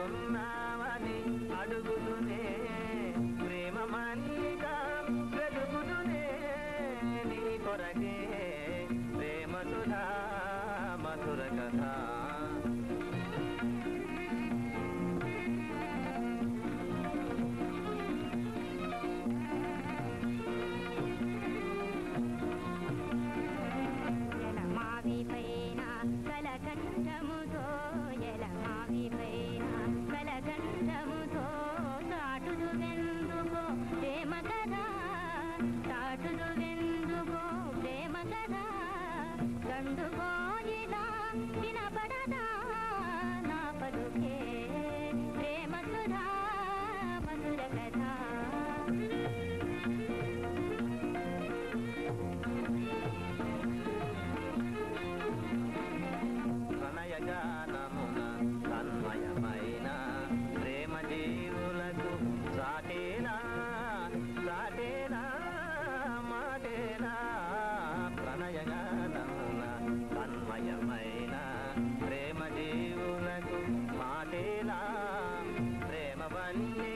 ఎక్కడున్నావని అడుగుతునే ప్రేమ మల్లిక వెతుకుతునే నీ కొరకే ప్రేమ సుధా మధుర కథ ఎలమావి పైన కలకంఠముతో ఎలమావి పైన కలకంఠముతో చాటుదు వెందుకో ప్రేమ కదా చాటుదు వెందుకో ప్రేమ కదా గండుకోయిలా వినపడదా నా పలుకే ప్రేమ సుధా మధుర కథ ప్రణయగానమున తన్మయమైన ప్రేమ జీవులకు సాటేనా సాటేనా మాటేనా ప్రణయగానమున తన్మయమైన ప్రేమ జీవులకు మాటేనా ప్రేమ వల్లే